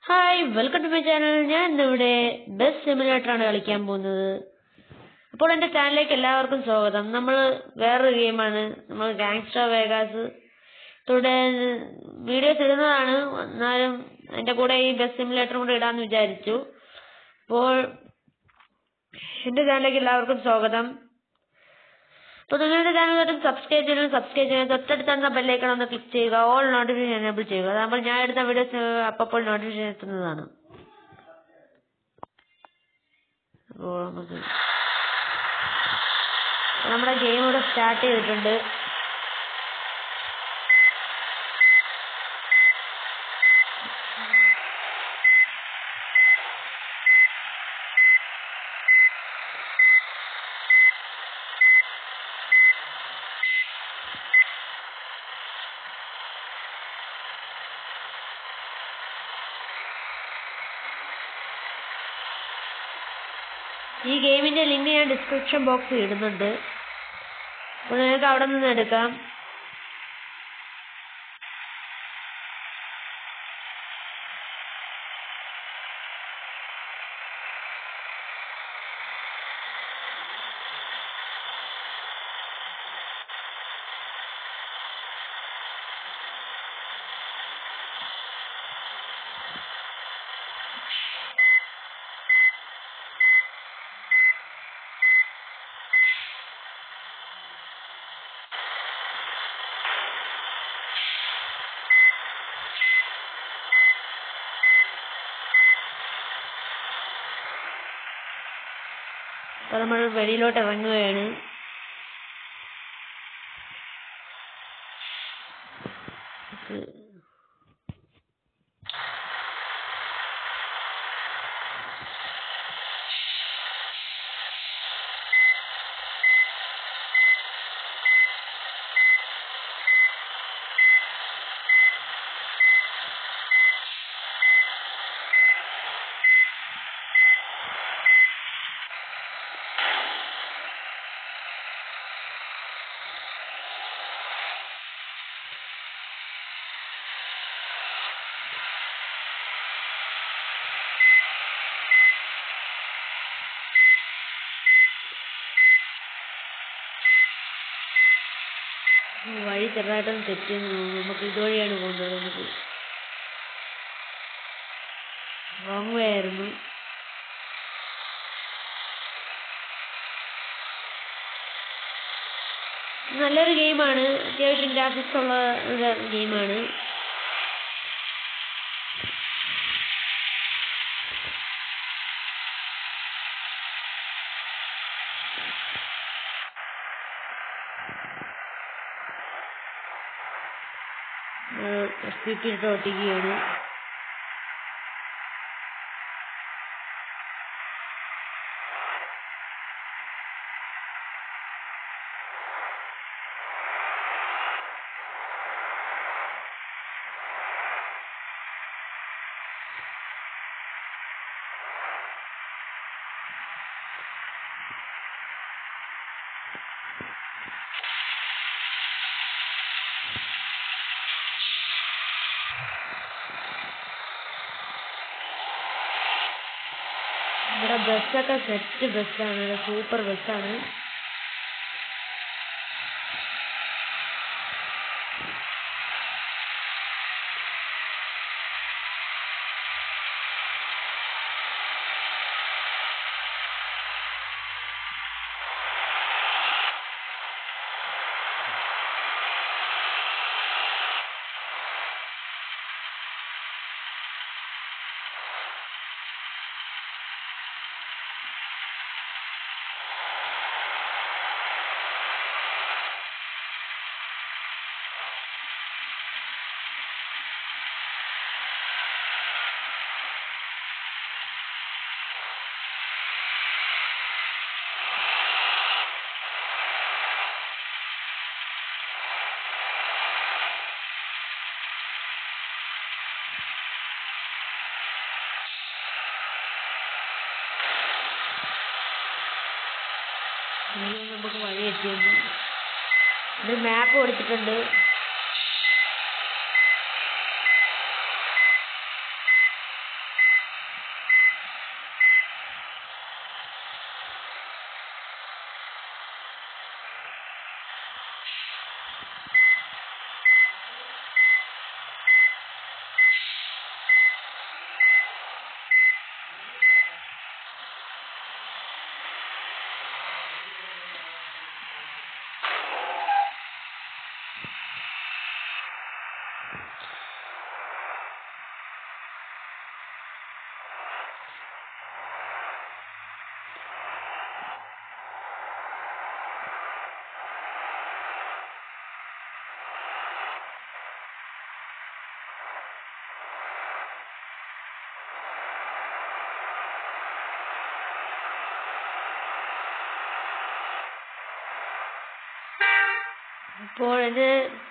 Hi welcome to my channel ഞാൻ ഇന്നിവിടെ bus simulator ആണ് കളിക്കാൻ പോകുന്നത് അപ്പോൾ എന്റെ ചാനലിലേക്ക് എല്ലാവർക്കും സ്വാഗതം നമ്മൾ വേറൊരു ഗെയിമാണ് നമ്മൾ ഗാങ്സ്റ്റർ വേഗാസ് ഇവിടെ വീഡിയോസ് ഇടുന്നതാണ് എന്നാലും എന്റെ കൂടെ ഈ ബസ് സിമുലേറ്റർ കൂടെ ഇടാന്ന് വിചാരിച്ചു അപ്പോൾ എന്റെ ചാനലിലേക്ക് എല്ലാവർക്കും സ്വാഗതം അപ്പോൾ നിങ്ങളുടെ ചാനൽ സബ്സ്ക്രൈബ് ചെയ്യണം സബ്സ്ക്രൈബ് ചെയ്യണം തൊട്ടടുത്തുള്ള ബെല്ലൈക്കൺ ഒന്ന് ക്ലിക്ക് ചെയ്യുക ഓൾ നോട്ടിഫിക്കേഷൻ എനേബിൾ ചെയ്യുക അതാകുമ്പോൾ ഞാൻ എടുത്ത വീഡിയോസ് അപ്പോൾ നോട്ടിഫിക്കേഷൻ എത്തുന്നതാണ് അപ്പോൾ നമുക്ക് നമ്മുടെ ഗെയിം ഇവിടെ സ്റ്റാർട്ട് ചെയ്തിട്ടുണ്ട് ഈ ഗെയിമിന്റെ ലിങ്ക് ഞാൻ ഡിസ്ക്രിപ്ഷൻ ബോക്സിൽ ഇടുന്നുണ്ട് അപ്പോൾ നിങ്ങൾക്ക് അവിടെ നിന്ന് എടുക്കാം അപ്പോൾ നമ്മൾ വെളിയിലോട്ട് ഇറങ്ങുകയാണ് വഴി ചെറുതായിട്ടൊന്ന് തെറ്റി നമുക്ക് ഇതുവഴിയാണ് പോകുന്നത് നമുക്ക് റോങ് വേ ആയിരുന്നു നല്ലൊരു ഗെയിമാണ് അത്യാവശ്യം ഗ്രാഫിക്സ് ഉള്ള ഒരു ഗെയിമാണ് സ്പീക്കിട്ട് ഒട്ടിക്കുകയാണ് ഇവിടെ ബസ്സൊക്കെ സെറ്റ് ബസ്സാണ് സൂപ്പർ ബസ്സാണ് നമുക്ക് വഴി എത്തിയെന്ന് ഇത് മാപ്പ് കൊടുത്തിട്ടുണ്ട് അപ്പോൾ ഇത്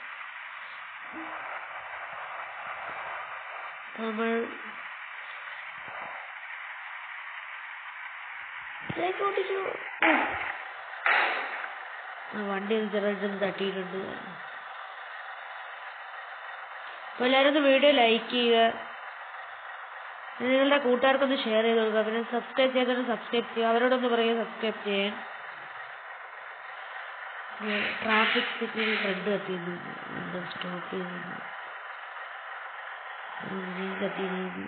നമ്മൾ ഇതിലേക്ക് ഓടിച്ചു ആ വണ്ടി ഒന്ന് ചെറുതായിട്ടൊന്ന് തട്ടിയിട്ടുണ്ട് അപ്പോൾ എല്ലാവരും ഒന്ന് വീഡിയോ ലൈക്ക് ചെയ്യുക പിന്നെ നിങ്ങളുടെ കൂട്ടുകാർക്കൊന്ന് ഷെയർ ചെയ്ത് കൊടുക്കുക പിന്നെ സബ്സ്ക്രൈബ് ചെയ്തവരൊന്ന് സബ്സ്ക്രൈബ് ചെയ്യുക അവരോടൊന്ന് പറയുക സബ്സ്ക്രൈബ് ചെയ്യാൻ ട്രാഫിക് സിഗ്നൽ റെഡ് കത്തിയിരുന്നു എന്താ സ്റ്റോപ്പ് ചെയ്യുന്നു ഗ്രീൻ കത്തിയിരുന്നു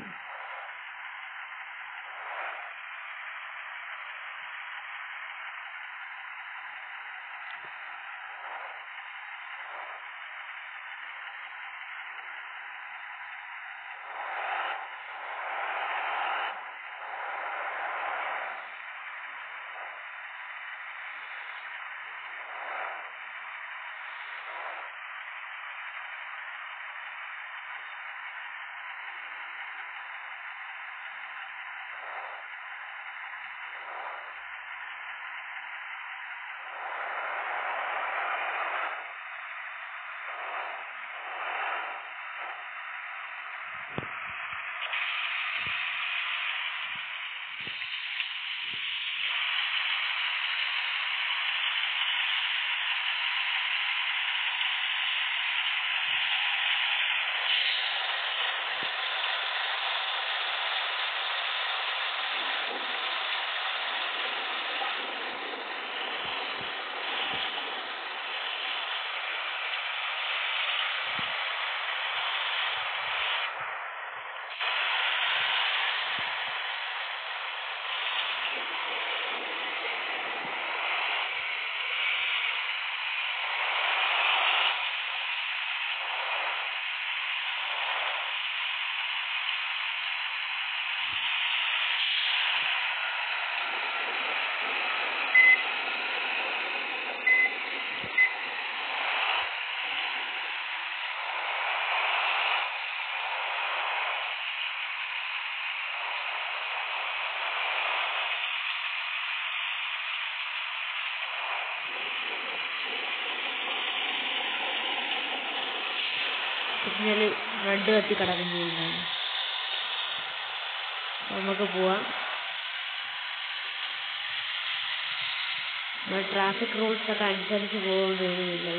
സിഗ്നൽ റെഡ് കത്തി കിടക്കുന്നുണ്ടാണ് നമുക്ക് പോവാം നമ്മൾ ട്രാഫിക് റൂൾസ് ഒക്കെ അനുസരിച്ച് പോകുന്നതിനുള്ളത്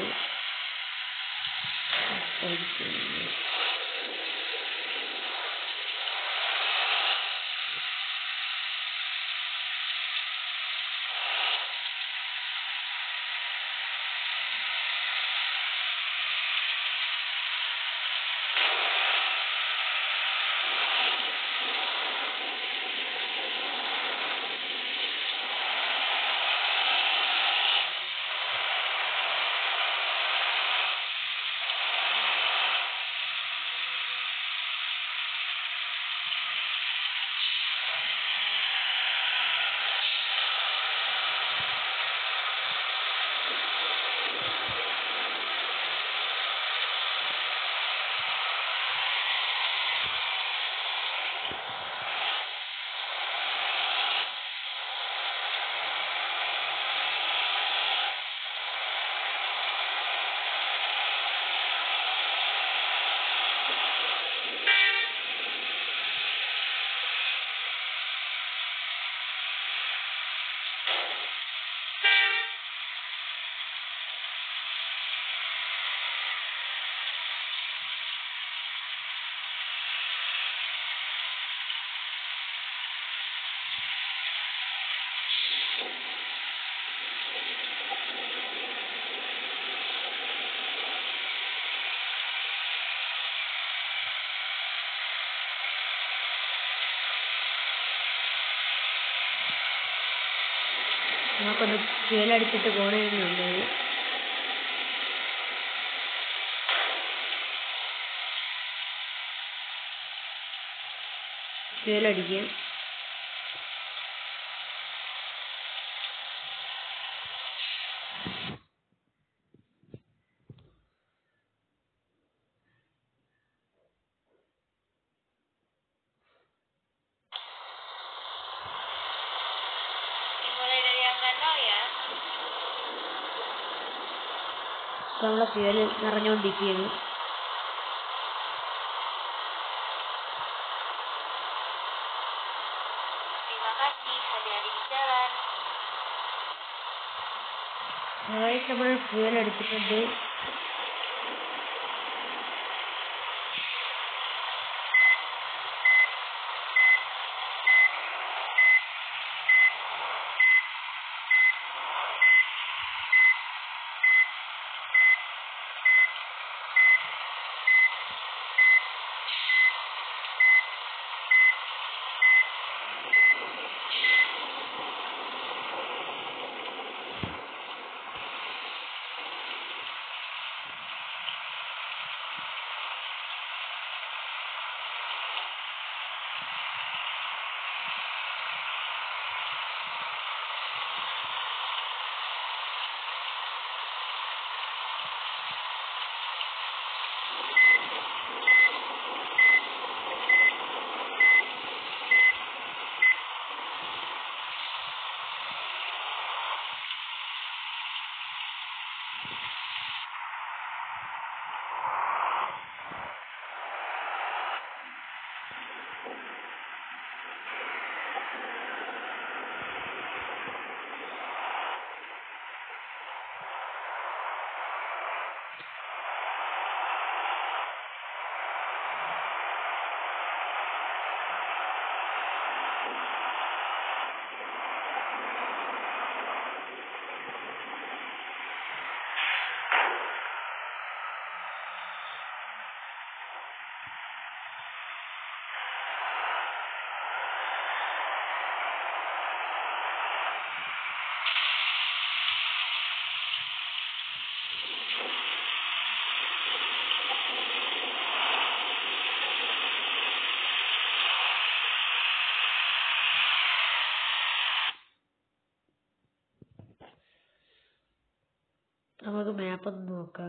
നമുക്കൊന്ന് ഫ്യൂലടിച്ചിട്ട് പോകണമെന്ന് നല്ലത് ഫ്യൂലടിക്കാം ഇപ്പൊ നമ്മളെ ഫ്യൂല് നിറഞ്ഞുകൊണ്ടിരിക്കുകയാണ് Terima kasih, hati-hati di jalan. Guys നമ്മൾ ഫ്യൂൽ എടുത്തിട്ടുണ്ട് നമുക്ക് മാപ്പ് ഒന്ന് നോക്കാം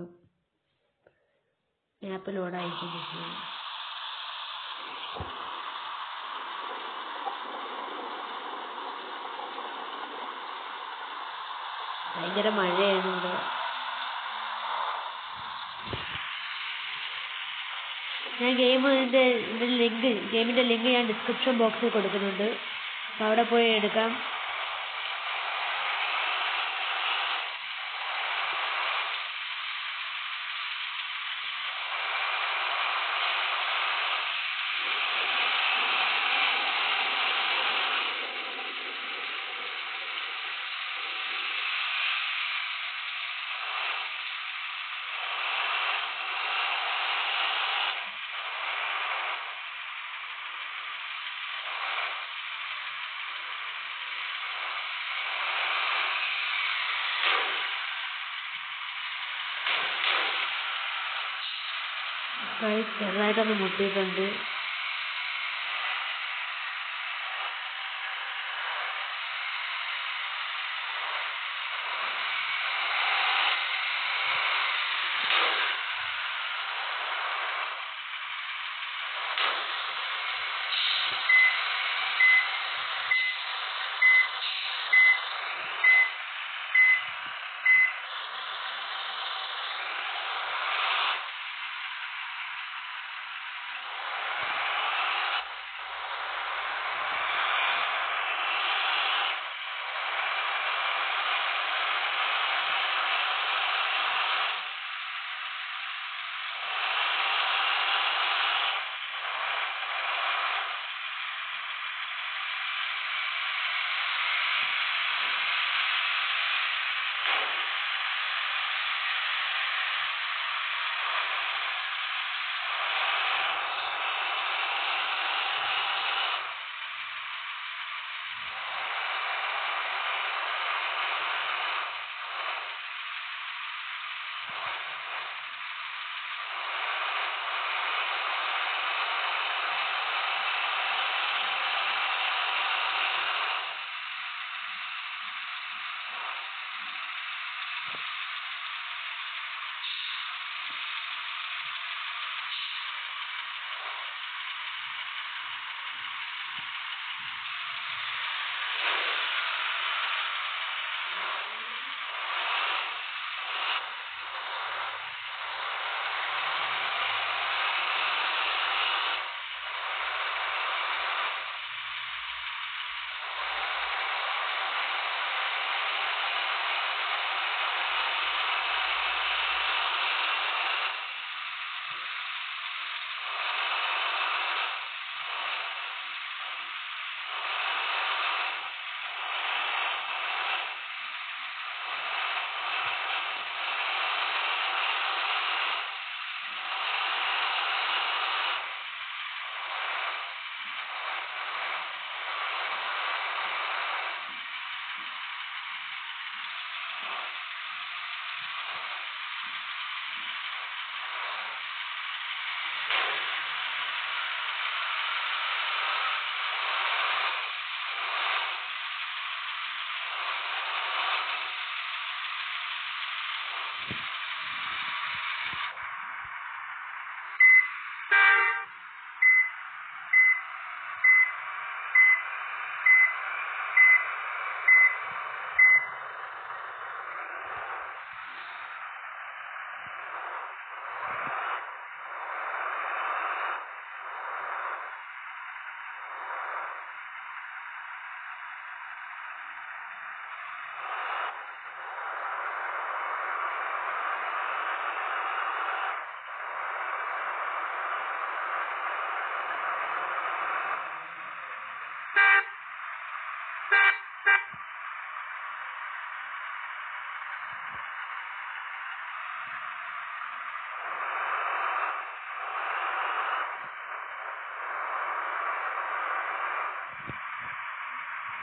മാപ്പ് ലോഡായിക്കൊണ്ടിരിക്കുകയാണ് ഭയങ്കര മഴയാണ് ഇവിടെ ഞാൻ ഗെയിമിന്റെ ഇതിന്റെ ലിങ്ക് ഗെയിമിന്റെ ലിങ്ക് ഞാൻ ഡിസ്ക്രിപ്ഷൻ ബോക്സിൽ കൊടുക്കുന്നുണ്ട് അപ്പൊ അവിടെ പോയി എടുക്കാം ഗൈസ് ചെറുതായിട്ടൊന്ന് മുട്ടിയിട്ടുണ്ട്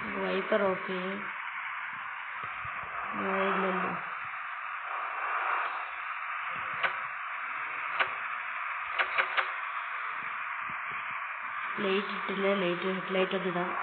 വൈപ്പർ ഓഫ് ചെയ്യാം മഴ ഇല്ലല്ലോ ലൈറ്റ് ഇട്ടില്ല ലൈറ്റ് ഹെഡ് ലൈറ്റ് ഒന്ന് ഇടാം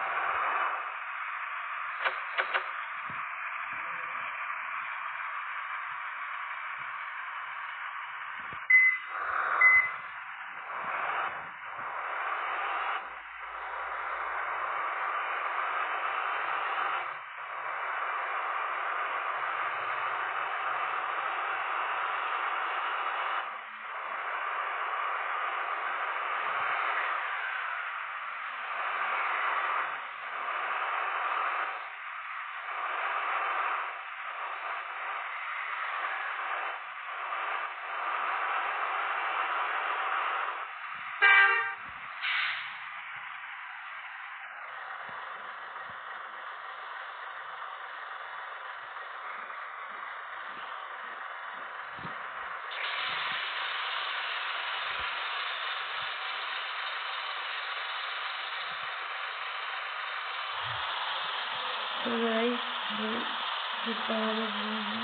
So guys, the guitar is moving.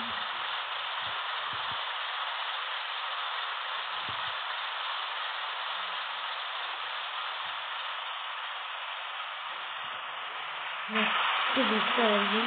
Next guitar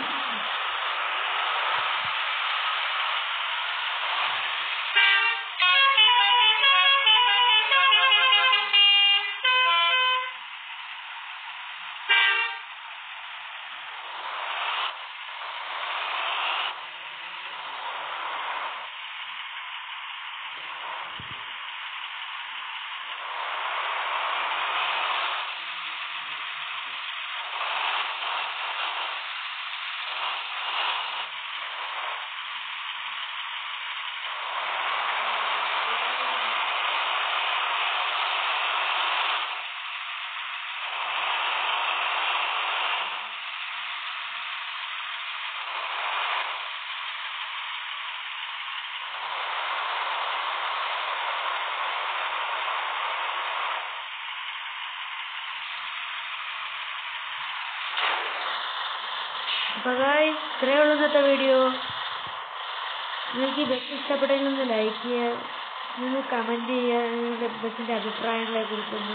അപ്പോൾ ഗായ്സ് ഇത്രയേ ഉള്ളൂ ഇന്നത്തെ വീഡിയോ നിങ്ങൾക്ക് ഈ ബസ് ഇഷ്ടപ്പെട്ടെങ്കിൽ ഒന്ന് ലൈക്ക് ചെയ്യുക നിങ്ങൾ കമൻറ്റ് ചെയ്യുക നിങ്ങളുടെ ബസ്സിൻ്റെ അഭിപ്രായങ്ങളെ കുറിച്ചൊന്ന്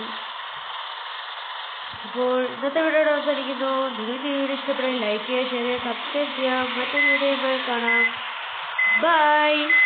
അപ്പോൾ ഇന്നത്തെ വീഡിയോ അവസാനിക്കുന്നു നിങ്ങൾക്ക് ഈ വീഡിയോ ഇഷ്ടപ്പെട്ടെങ്കിൽ ലൈക്ക് ചെയ്യുക ഷെയർ ചെയ്യുക സബ്സ്ക്രൈബ് ചെയ്യുക മറ്റൊരു വീഡിയോയുമായി കാണാം ബൈ